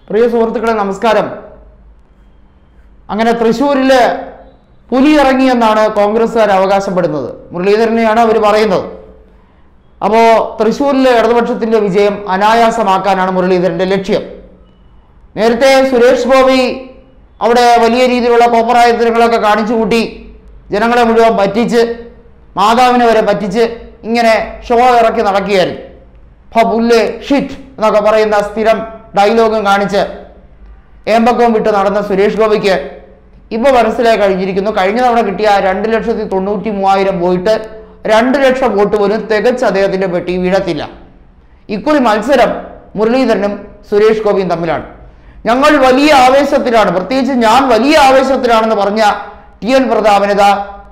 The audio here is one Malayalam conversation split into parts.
പ്രിയ സുഹൃത്തുക്കളെ നമസ്കാരം അങ്ങനെ തൃശ്ശൂരില് പുലി ഇറങ്ങിയെന്നാണ് കോൺഗ്രസ്സുകാർ അവകാശപ്പെടുന്നത് മുരളീധരനെയാണ് അവർ പറയുന്നത് അപ്പോൾ തൃശ്ശൂരിലെ ഇടതുപക്ഷത്തിന്റെ വിജയം അനായാസമാക്കാനാണ് മുരളീധരന്റെ ലക്ഷ്യം നേരത്തെ സുരേഷ് ഗോപി അവിടെ വലിയ രീതിയിലുള്ള കോപ്പറായത്തരങ്ങളൊക്കെ കാണിച്ചു കൂട്ടി ജനങ്ങളെ മുഴുവൻ പറ്റിച്ച് മാതാവിനെ വരെ പറ്റിച്ച് ഇങ്ങനെ ഷോ ഇറക്കി നടക്കുകയായിരുന്നു ഫബുല്ലെ ഷിറ്റ് എന്നൊക്കെ പറയുന്ന സ്ഥിരം ഡയലോഗും കാണിച്ച് ഏമ്പക്കവും വിട്ട് നടന്ന സുരേഷ് ഗോപിക്ക് ഇപ്പോൾ മനസ്സിലായി കഴിഞ്ഞിരിക്കുന്നു കഴിഞ്ഞ തവണ കിട്ടിയ ആ രണ്ട് ലക്ഷത്തി തൊണ്ണൂറ്റി മൂവായിരം പോയിട്ട് രണ്ട് ലക്ഷം വോട്ട് പോലും തികച്ച് അദ്ദേഹത്തിന്റെ പെട്ടി വീഴത്തില്ല ഇക്കുറി മത്സരം മുരളീധരനും സുരേഷ് ഗോപിയും തമ്മിലാണ് ഞങ്ങൾ വലിയ ആവേശത്തിലാണ് പ്രത്യേകിച്ച് ഞാൻ വലിയ ആവേശത്തിലാണെന്ന് പറഞ്ഞ ടി എൻ പ്രതാപനിത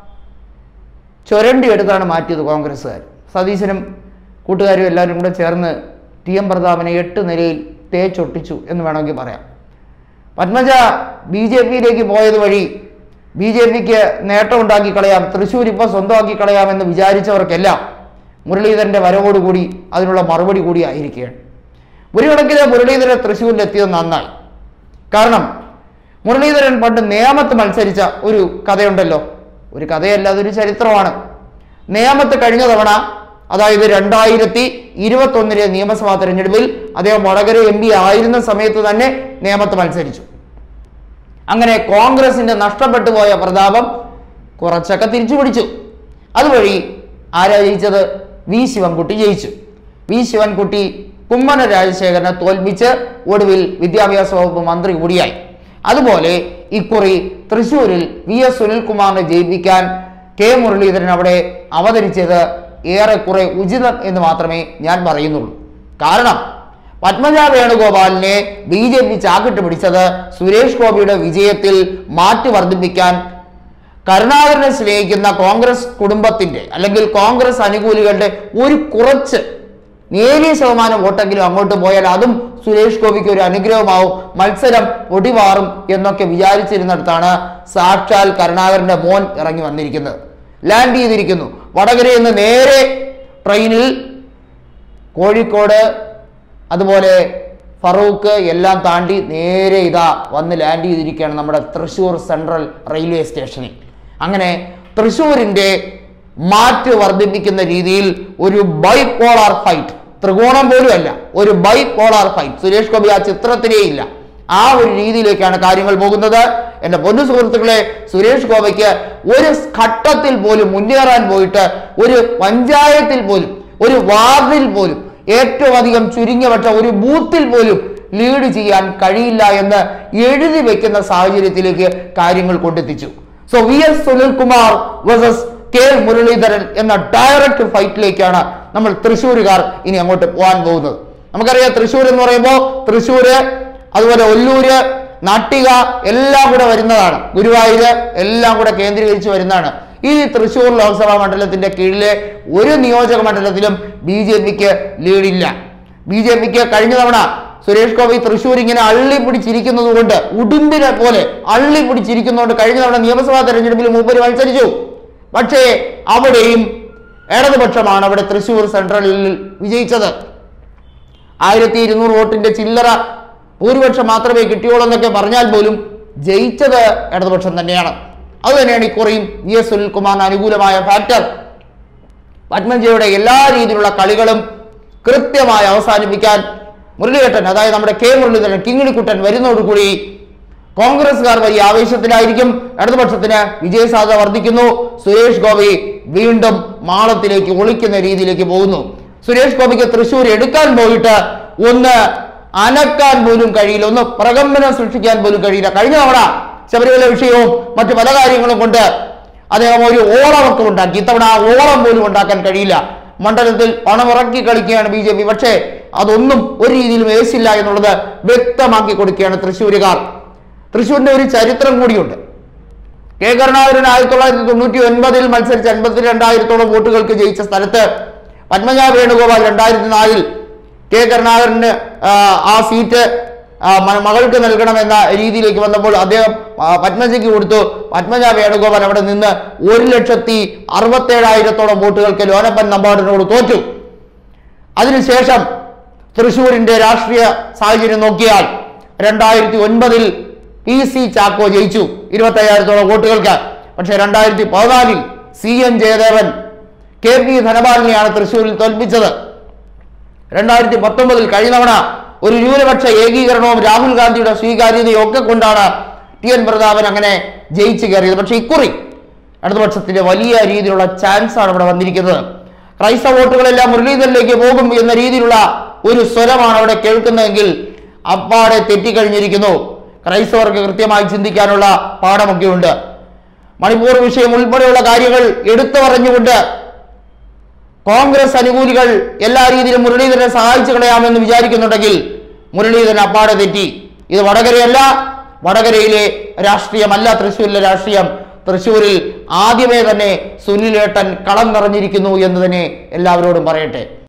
ചുരണ്ടി എടുത്താണ് മാറ്റിയത് കോൺഗ്രസ്സുകാർ സതീശനും കൂട്ടുകാരും എല്ലാവരും കൂടെ ചേർന്ന് ടി എം പ്രതാപനെ എട്ട് നിലയിൽ തേച്ചൊട്ടിച്ചു എന്ന് വേണമെങ്കിൽ പറയാം പത്മജ ബി ജെ പിയിലേക്ക് പോയത് വഴി ബി ജെ പിക്ക് നേട്ടമുണ്ടാക്കി കളയാം തൃശ്ശൂർ ഇപ്പോൾ സ്വന്തമാക്കി കളയാമെന്ന് വിചാരിച്ചവർക്കെല്ലാം മുരളീധരന്റെ വരവോടുകൂടി അതിനുള്ള മറുപടി കൂടി ആയിരിക്കുകയാണ് ഒരു കണക്കിന് മുരളീധരൻ തൃശ്ശൂരിലെത്തിയത് നന്നായി കാരണം മുരളീധരൻ പണ്ട് നേമത്ത് മത്സരിച്ച ഒരു കഥയുണ്ടല്ലോ ഒരു കഥയല്ല അതൊരു ചരിത്രമാണ് നേമത്ത് കഴിഞ്ഞ തവണ അതായത് രണ്ടായിരത്തി ഇരുപത്തൊന്നിലെ നിയമസഭാ തെരഞ്ഞെടുപ്പിൽ അദ്ദേഹം വടകര എം പി ആയിരുന്ന സമയത്ത് തന്നെ നേമത്ത് മത്സരിച്ചു അങ്ങനെ കോൺഗ്രസിന്റെ നഷ്ടപ്പെട്ടു പോയ പ്രതാപം കുറച്ചൊക്കെ തിരിച്ചു പിടിച്ചു അതുവഴി ആരാ ജയിച്ചത് വി ശിവൻകുട്ടി ജയിച്ചു വി ശിവൻകുട്ടി കുമ്മന രാജശേഖരനെ തോൽപ്പിച്ച് ഒടുവിൽ വിദ്യാഭ്യാസ വകുപ്പ് മന്ത്രി കൂടിയായി അതുപോലെ ഇക്കുറി തൃശൂരിൽ വി എസ് സുനിൽകുമാറിനെ ജയിപ്പിക്കാൻ കെ മുരളീധരൻ അവിടെ അവതരിച്ചത് ഏറെക്കുറെ ഉചിതം എന്ന് മാത്രമേ ഞാൻ പറയുന്നുള്ളൂ കാരണം പത്മജ വേണുഗോപാലിനെ ബി ജെ പി ചാക്കിട്ട് പിടിച്ചത് സുരേഷ് ഗോപിയുടെ വിജയത്തിൽ മാറ്റി വർദ്ധിപ്പിക്കാൻ കരുണാകരനെ സ്നേഹിക്കുന്ന കോൺഗ്രസ് കുടുംബത്തിന്റെ അല്ലെങ്കിൽ കോൺഗ്രസ് അനുകൂലികളുടെ ഒരു കുറച്ച് നേരിയ ശതമാനം വോട്ടെങ്കിലും അങ്ങോട്ട് പോയാൽ അതും സുരേഷ് ഗോപിക്ക് ഒരു അനുഗ്രഹമാവും മത്സരം പൊടിമാറും എന്നൊക്കെ വിചാരിച്ചിരുന്നിടത്താണ് സാക്ഷാൽ കരുണാകരന്റെ മോൻ ഇറങ്ങി വന്നിരിക്കുന്നത് ലാൻഡ് ചെയ്തിരിക്കുന്നു വടകരയിൽ നിന്ന് നേരെ ട്രെയിനിൽ കോഴിക്കോട് അതുപോലെ ഫറൂഖ് എല്ലാം താണ്ടി നേരെ ഇതാ വന്ന് ലാൻഡ് ചെയ്തിരിക്കുകയാണ് നമ്മുടെ തൃശ്ശൂർ സെൻട്രൽ റെയിൽവേ സ്റ്റേഷനിൽ അങ്ങനെ തൃശ്ശൂരിൻ്റെ മാറ്റ് വർദ്ധിപ്പിക്കുന്ന രീതിയിൽ ഒരു ബൈപോളാർ ഫൈറ്റ് ത്രികോണം പോലും അല്ല ഒരു ബൈപോളാർ ഫൈറ്റ് സുരേഷ് ഗോപി ആ ചിത്രത്തിലേ ഇല്ല ആ ഒരു രീതിയിലേക്കാണ് കാര്യങ്ങൾ പോകുന്നത് എന്റെ പൊന്നു സുഹൃത്തുക്കളെ സുരേഷ് ഗോപയ്ക്ക് ഒരു ഘട്ടത്തിൽ പോലും മുന്നേറാൻ പോയിട്ട് ഒരു പഞ്ചായത്തിൽ പോലും ഒരു വാർഡിൽ പോലും ഏറ്റവും അധികം ചുരുങ്ങിയ പക്ഷം ഒരു ബൂത്തിൽ പോലും ലീഡ് ചെയ്യാൻ കഴിയില്ല എന്ന് എഴുതി വെക്കുന്ന സാഹചര്യത്തിലേക്ക് കാര്യങ്ങൾ കൊണ്ടെത്തിച്ചു so V S Sunilkumar versus K Muraleedharan എന്ന ഡയറക്റ്റ് ഫൈറ്റിലേക്കാണ് നമ്മൾ തൃശ്ശൂരുകാർ ഇനി അങ്ങോട്ട് പോകാൻ പോകുന്നത് നമുക്കറിയാം തൃശ്ശൂർ എന്ന് പറയുമ്പോൾ തൃശ്ശൂര് അതുപോലെ ഒല്ലൂര് നാട്ടിക എല്ലാം കൂടെ വരുന്നതാണ് ഗുരുവായൂര് എല്ലാം കൂടെ കേന്ദ്രീകരിച്ച് വരുന്നതാണ് ഈ തൃശ്ശൂർ ലോക്സഭാ മണ്ഡലത്തിന്റെ കീഴിലെ ഒരു നിയോജക മണ്ഡലത്തിലും ബി ജെ പിക്ക് ലീഡില്ല ബി ജെ പിക്ക് കഴിഞ്ഞ തവണ സുരേഷ് ഗോപി തൃശ്ശൂർ ഇങ്ങനെ അള്ളി പിടിച്ചിരിക്കുന്നത് കൊണ്ട് ഉടുമ്പിനെ പോലെ അള്ളി പിടിച്ചിരിക്കുന്നതുകൊണ്ട് കഴിഞ്ഞ തവണ നിയമസഭാ തെരഞ്ഞെടുപ്പിൽ മൂപ്പര് മത്സരിച്ചു പക്ഷേ അവിടെയും ഇടതുപക്ഷമാണ് അവിടെ തൃശ്ശൂർ സെൻട്രലിൽ വിജയിച്ചത് ആയിരത്തി ഇരുന്നൂറ് വോട്ടിന്റെ ചില്ലറ ഭൂരിപക്ഷം മാത്രമേ കിട്ടിയുള്ളൂ എന്നൊക്കെ പറഞ്ഞാൽ പോലും ജയിച്ചത് ഇടതുപക്ഷം തന്നെയാണ് അത് തന്നെയാണ് ഇക്കുറിയും വി എസ് സുനിൽകുമാറിന് അനുകൂലമായ ഫാക്ടർ പത്മജയുടെ എല്ലാ രീതിയിലുള്ള കളികളും കൃത്യമായി അവസാനിപ്പിക്കാൻ മുരളീധരൻ അതായത് നമ്മുടെ കെ മുരളീധരൻ കിങ്ങിണിക്കുട്ടൻ വരുന്നതോടുകൂടി കോൺഗ്രസ്സുകാർ വലിയ ആവേശത്തിലായിരിക്കും ഇടതുപക്ഷത്തിന് വിജയസാധ്യത വർദ്ധിക്കുന്നു സുരേഷ് ഗോപി വീണ്ടും മാളത്തിലേക്ക് ഒളിക്കുന്ന രീതിയിലേക്ക് പോകുന്നു സുരേഷ് ഗോപിക്ക് തൃശ്ശൂർ എടുക്കാൻ പോയിട്ട് ഒന്ന് അനക്കാൻ പോലും കഴിയില്ല ഒന്ന് പ്രകമ്പനം സൃഷ്ടിക്കാൻ പോലും കഴിയില്ല കഴിഞ്ഞ തവണ ശബരിമല വിഷയവും മറ്റു പല കാര്യങ്ങളും കൊണ്ട് അദ്ദേഹം ഒരു ഓളമൊക്കെ ഉണ്ടാക്കി ഇത്തവണ ആ ഓളം പോലും ഉണ്ടാക്കാൻ കഴിയില്ല മണ്ഡലത്തിൽ പണമിറക്കി കളിക്കുകയാണ് ബി ജെ പി പക്ഷേ അതൊന്നും ഒരു രീതിയിലും ഏസില്ല എന്നുള്ളത് വ്യക്തമാക്കി കൊടുക്കുകയാണ് തൃശ്ശൂരുകാർ തൃശ്ശൂരിന്റെ ഒരു ചരിത്രം കൂടിയുണ്ട് കെ കരുണാകരൻ ആയിരത്തി തൊള്ളായിരത്തി തൊണ്ണൂറ്റി ഒൻപതിൽ മത്സരിച്ച് അൻപത്തിരണ്ടായിരത്തോളം വോട്ടുകൾക്ക് ജയിച്ച സ്ഥലത്ത് പത്മജ വേണുഗോപാൽ രണ്ടായിരത്തി നാലിൽ കെ കരുണാകരന് ആ, ആ സീറ്റ് ആ, മ- മകൾക്ക് നൽകണമെന്ന രീതിയിലേക്ക് വന്നപ്പോൾ അദ്ദേഹം ആ, പത്മജയ്ക്ക് കൊടുത്തു പത്മജ വേണുഗോപാൽ അവിടെ നിന്ന് ഒരു ലക്ഷത്തി അറുപത്തേഴായിരത്തോളം വോട്ടുകൾക്ക് ലോനപ്പൻ നമ്പാടിനോട് തോറ്റു അതിനുശേഷം തൃശ്ശൂരിന്റെ രാഷ്ട്രീയ സാഹചര്യം നോക്കിയാൽ രണ്ടായിരത്തി ഒൻപതിൽ പി സി ചാക്കോ ജയിച്ചു ഇരുപത്തയ്യായിരത്തോളം വോട്ടുകൾക്ക് പക്ഷേ രണ്ടായിരത്തി പതിനാലിൽ C N Jayadevan K P ധനപാലിനെയാണ് തൃശ്ശൂരിൽ തോൽപ്പിച്ചത് രണ്ടായിരത്തി പത്തൊമ്പതിൽ കഴിഞ്ഞ തവണ ഒരു ന്യൂനപക്ഷ ഏകീകരണവും രാഹുൽ ഗാന്ധിയുടെ സ്വീകാര്യതയും ഒക്കെ കൊണ്ടാണ് ടി എൻ പ്രതാപൻ അങ്ങനെ ജയിച്ചു കയറിയത് പക്ഷേ ഇക്കുറി ഇടതുപക്ഷത്തിന്റെ വലിയ രീതിയിലുള്ള ചാൻസ് ആണ് ഇവിടെ വന്നിരിക്കുന്നത് ക്രൈസ്തവ വോട്ടുകളെല്ലാം മുരളീധരനിലേക്ക് പോകും എന്ന രീതിയിലുള്ള ഒരു സ്വരമാണ് അവിടെ കേൾക്കുന്നതെങ്കിൽ അപ്പാടെ തെറ്റിക്കഴിഞ്ഞിരിക്കുന്നു ക്രൈസ്തവർക്ക് കൃത്യമായി ചിന്തിക്കാനുള്ള പാഠമൊക്കെ ഉണ്ട് മണിപ്പൂർ വിഷയം ഉൾപ്പെടെയുള്ള കാര്യങ്ങൾ എടുത്തു പറഞ്ഞുകൊണ്ട് കോൺഗ്രസ് അനുകൂലികൾ എല്ലാ രീതിയിലും മുരളീധരനെ സഹായിച്ചു കളയാമെന്ന് വിചാരിക്കുന്നുണ്ടെങ്കിൽ മുരളീധരൻ അപ്പാടെ തെറ്റി ഇത് വടകരയല്ല വടകരയിലെ രാഷ്ട്രീയമല്ല തൃശ്ശൂരിലെ രാഷ്ട്രീയം തൃശ്ശൂരിൽ ആദ്യമേ തന്നെ സുനിലേട്ടൻ കളം നിറഞ്ഞിരിക്കുന്നു എന്ന് തന്നെ എല്ലാവരോടും പറയട്ടെ